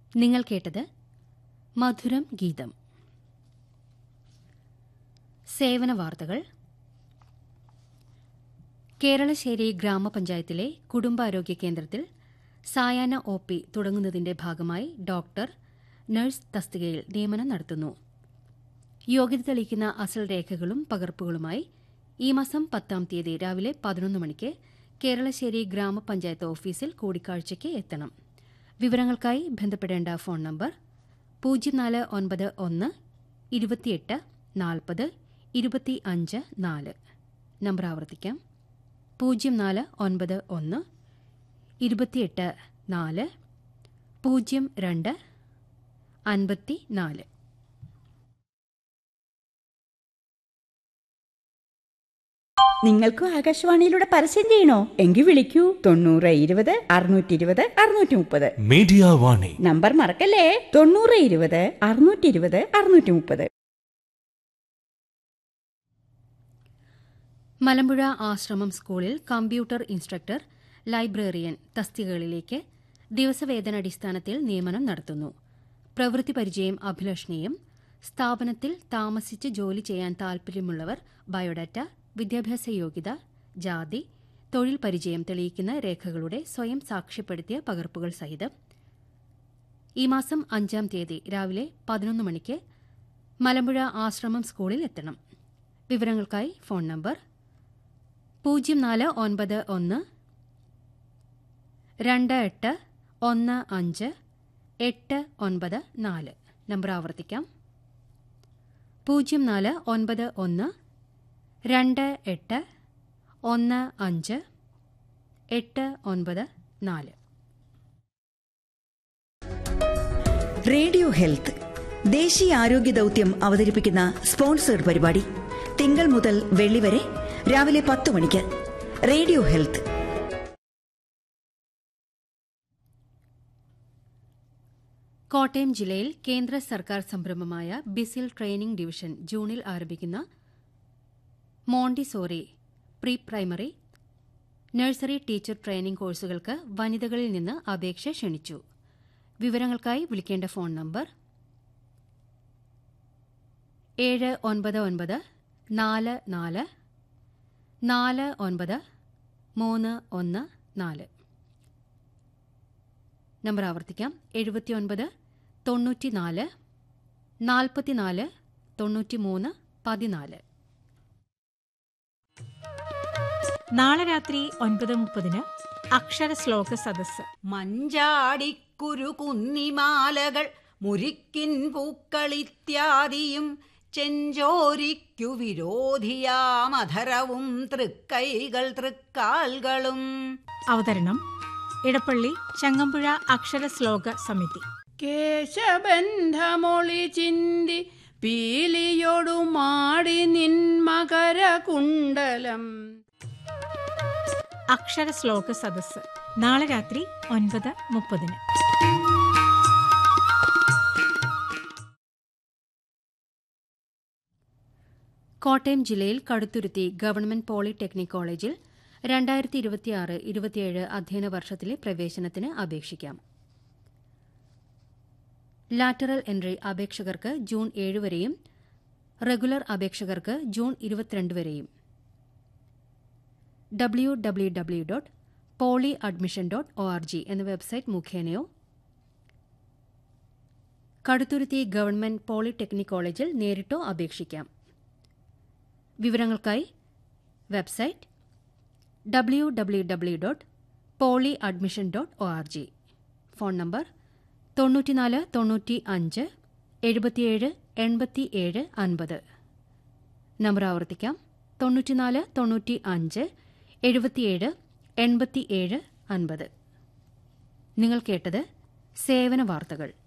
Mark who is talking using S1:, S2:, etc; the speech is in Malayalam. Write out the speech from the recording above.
S1: നിങ്ങൾ കേട്ടത് മധുരം ഗീതം സേവന വാർത്തകൾ കേരളശ്ശേരി ഗ്രാമപഞ്ചായത്തിലെ കുടുംബാരോഗ്യ കേന്ദ്രത്തിൽ സായാഹ്ന ഒ പി തുടങ്ങുന്നതിന്റെ ഭാഗമായി ഡോക്ടർ നഴ്സ് തസ്തികയിൽ നിയമനം നടത്തുന്നു യോഗ്യത തെളിയിക്കുന്ന അസൽ രേഖകളും പകർപ്പുകളുമായി ഈ മാസം പത്താം തീയതി രാവിലെ പതിനൊന്ന് മണിക്ക് കേരളശ്ശേരി ഗ്രാമപഞ്ചായത്ത് ഓഫീസിൽ കൂടിക്കാഴ്ചയ്ക്ക് എത്തണം വിവരങ്ങൾക്കായി ബന്ധപ്പെടേണ്ട ഫോൺ നമ്പർ പൂജ്യം നാല് ഒൻപത് ഒന്ന് ഇരുപത്തിയെട്ട് നാൽപ്പത് ഇരുപത്തി അഞ്ച് നാല് നമ്പർ ആവർത്തിക്കാം പൂജ്യം നാല് ഒൻപത് ഒന്ന് ഇരുപത്തിയെട്ട് നാല് പൂജ്യം രണ്ട് അൻപത്തി നാല്
S2: നിങ്ങൾക്കും ആകാശവാണിയിലൂടെ പരസ്യം ചെയ്യണോ എങ്കിൽ വിളിക്കൂ തൊണ്ണൂറ് ഇരുപത് അറുന്നൂറ്റി ഇരുപത് അറുന്നൂറ്റി മുപ്പത്
S3: മീഡിയ വാണി
S2: നമ്പർ മറക്കല്ലേ തൊണ്ണൂറ് ഇരുപത് അറുന്നൂറ്റി ഇരുപത് അറുന്നൂറ്റി മുപ്പത്
S1: മലമ്പുഴ ആശ്രമം സ്കൂളിൽ കമ്പ്യൂട്ടർ ഇൻസ്ട്രക്ടർ ലൈബ്രറിയൻ തസ്തികകളിലേക്ക് ദിവസവേതനടിസ്ഥാനത്തിൽ നിയമനം നടത്തുന്നു പ്രവൃത്തി പരിചയം അഭിലഷണീയം സ്ഥാപനത്തിൽ താമസിച്ച് ജോലി ചെയ്യാൻ താൽപര്യമുള്ളവർ ബയോഡാറ്റ വിദ്യാഭ്യാസ യോഗ്യത ജാതി തൊഴിൽ പരിചയം തെളിയിക്കുന്ന രേഖകളുടെ സ്വയം സാക്ഷ്യപ്പെടുത്തിയ പകർപ്പുകൾ സഹിതം ഈ മാസം അഞ്ചാം തീയതി രാവിലെ പതിനൊന്ന് മണിക്ക് മലമ്പുഴ ആശ്രമം സ്കൂളിൽ എത്തണം വിവരങ്ങൾക്കായി ഫോൺ നമ്പർ പൂജ്യം നാല് ഒൻപത് ഒന്ന് രണ്ട് എട്ട് ഒന്ന് അഞ്ച് എട്ട് ഒൻപത് നാല് നമ്പർ ആവർത്തിക്കാം പൂജ്യം നാല് ഒൻപത് ഒന്ന് രണ്ട് എട്ട് ഒന്ന് അഞ്ച് എട്ട് ഒൻപത് നാല്
S4: റേഡിയോ ഹെൽത്ത് ദേശീയ ആരോഗ്യ ദൗത്യം അവതരിപ്പിക്കുന്ന സ്പോൺസേഡ് പരിപാടി തിങ്കൾ മുതൽ വെള്ളി വരെ രാവിലെ പത്ത് മണിക്ക് റേഡിയോ ഹെൽത്ത്
S1: കോട്ടയം ജില്ലയിൽ കേന്ദ്ര സർക്കാർ സംരംഭമായ ബിസിൽ ട്രെയിനിംഗ് ഡിവിഷൻ ജൂണിൽ ആരംഭിക്കുന്ന Montessori pre primary nursery teacher training കോഴ്സുകൾക്ക് വനിതകളിൽ നിന്ന് അപേക്ഷ ക്ഷണിച്ചു വിവരങ്ങൾക്കായി വിളിക്കേണ്ട ഫോൺ നമ്പർ ഏഴ് ഒൻപത് ഒൻപത് നാല് നാല് നാല് ഒൻപത് മൂന്ന് ഒന്ന് നാല് നമ്പർ ആവർത്തിക്കാം എഴുപത്തിയൊൻപത് തൊണ്ണൂറ്റിനാല് നാൽപ്പത്തിനാല് തൊണ്ണൂറ്റിമൂന്ന് പതിനാല്
S5: നാളെ രാത്രി ഒൻപത് മുപ്പതിന് അക്ഷര ശ്ലോക സദസ്സ്
S6: മഞ്ചാടിക്കുരു കുന്നിമാലകൾ മുരിക്കിൻ പൂക്കളിത്യാദിയും ചെഞ്ചോരിക്കു വിരോധിയാമധരവും തൃക്കൈകൾ തൃക്കാൽകളും
S5: അവതരണം ഇടപ്പള്ളി ചങ്ങമ്പുഴ അക്ഷര ശ്ലോക സമിതി
S7: കേശബന്ധമൊളി ചിന്തി പീലിയൊടുമാടി നിൻ മകര കുണ്ടലം
S5: അക്ഷര ശ്ലോക സദസ്സ് നാളെ രാത്രി ഒൻപത് മുപ്പതിന്
S1: കോട്ടയം ജില്ലയിൽ കടുത്തുരുത്തി ഗവൺമെന്റ് പോളിടെക്നിക് കോളേജിൽ രണ്ടായിരത്തി ഇരുപത്തിയാറ് ഇരുപത്തിയേഴ് അധ്യയന വർഷത്തിലെ പ്രവേശനത്തിന് അപേക്ഷിക്കാം ലാറ്ററൽ എൻട്രി അപേക്ഷകർക്ക് ജൂൺ ഏഴ് വരെയും റെഗുലർ അപേക്ഷകർക്ക് ജൂൺ ഇരുപത്തിരണ്ട് വരെയും W W W dot poly admission dot O R G എന്ന വെബ്സൈറ്റ് മുഖേനയോ കടുത്തുരുത്തി ഗവൺമെന്റ് പോളിടെക്നിക് കോളേജിൽ നേരിട്ടോ അപേക്ഷിക്കാം വിവരങ്ങൾക്കായി website W W W dot poly admission dot O R G phone number തൊണ്ണൂറ്റിനാല് തൊണ്ണൂറ്റി അഞ്ച് എഴുപത്തിയേഴ് എൺപത്തിയേഴ് അൻപത് നമ്പർ ആവർത്തിക്കാം തൊണ്ണൂറ്റിനാല് തൊണ്ണൂറ്റി അഞ്ച് എഴുപത്തിയേഴ് എൺപത്തിയേഴ് അൻപത് നിങ്ങൾ കേട്ടത് സേവന വാർത്തകൾ